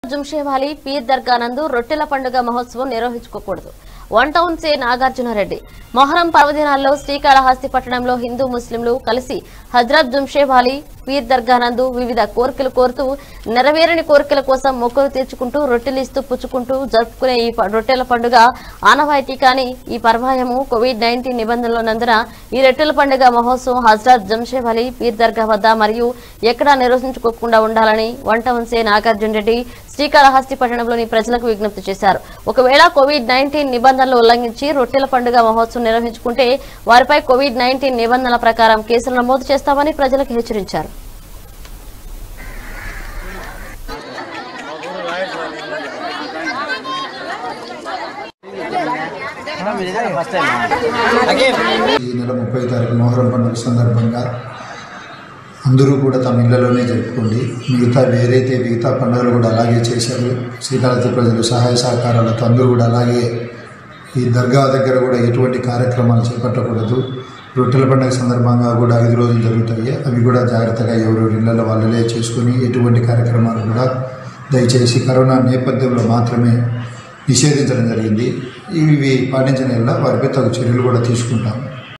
జుంషేవాలి peer దర్గా నందు రొట్టెల పండుగ మహోత్సవం నిర్వహించుకోకూడదు వన్ టౌన్ సే నాగార్జునారెడ్డి మొహరం పర్వదినాల్లో శ్రీకాళహస్తి పట్టణంలో హిందూ ముస్లింలు కలిసి హజ్రత్ జుంషేవాలి పీర్ దర్గా నందు వివిధ కోరికలు కోరుతూ నెరవేరని కోరికల కోసం మొక్కులు తీర్చుకుంటూ రొట్టెలు ఇస్తూ పుచ్చుకుంటూ జరుపుకునే ఈ ప- రొట్టెల పండుగ ఆనవాయితీ కానీ ఈ పర్వాయము కోవిడ్ నైన్టీన్ నిబంధనలు నందున ఈ రొట్టెల పండుగ మహోత్సవం హజ్రత్ జంషేవాలి పీర్ దర్గా వద్ద మరియు ఎక్కడా నిర్వహించుకోకుండా ఉండాలని వన్ టౌన్ సే నాగార్జున రెడ్డి శ్రీకాళహస్తి పట్టణంలోని ప్రజలకు విజ్ఞప్తి చేశారు ఒకవేళ కోవిడ్ నైన్టీన్ నిబంధనలు ఉల్లంఘించి రొట్టెల పండుగ మహోత్సవం నిర్వహించుకుంటే వారిపై కోవిడ్ నైన్టీన్ నిబంధనల ప్రకారం కేసులు నమోదు చేస్తామని ప్రజలకు హెచ్చరించారు ఈ నెల ముప్పై తారీఖు మొహరం పండుగ సందర్భంగా అందరూ కూడా తమ ఇళ్లలోనే జరుపుకోండి మిగతా వేరైతే మిగతా పండుగలు కూడా అలాగే చేశారు శ్రీకాళహస్తి ప్రజలు సహాయ సహకారాలతో అందరూ కూడా అలాగే ఈ దర్గా దగ్గర కూడా ఎటువంటి కార్యక్రమాలు చేపట్టకూడదు రొట్టెల పండుగ సందర్భంగా కూడా ఐదు రోజులు జరుగుతాయి అవి కూడా జాగ్రత్తగా ఎవరు ఇళ్లలో వాళ్ళలే చేసుకొని ఎటువంటి కార్యక్రమాలు కూడా దయచేసి కరోనా నేపథ్యంలో మాత్రమే నిషేధించడం జరిగింది ఇవి పాటించిన వల్ల వారిపై తగు చర్యలు కూడా తీసుకుంటాం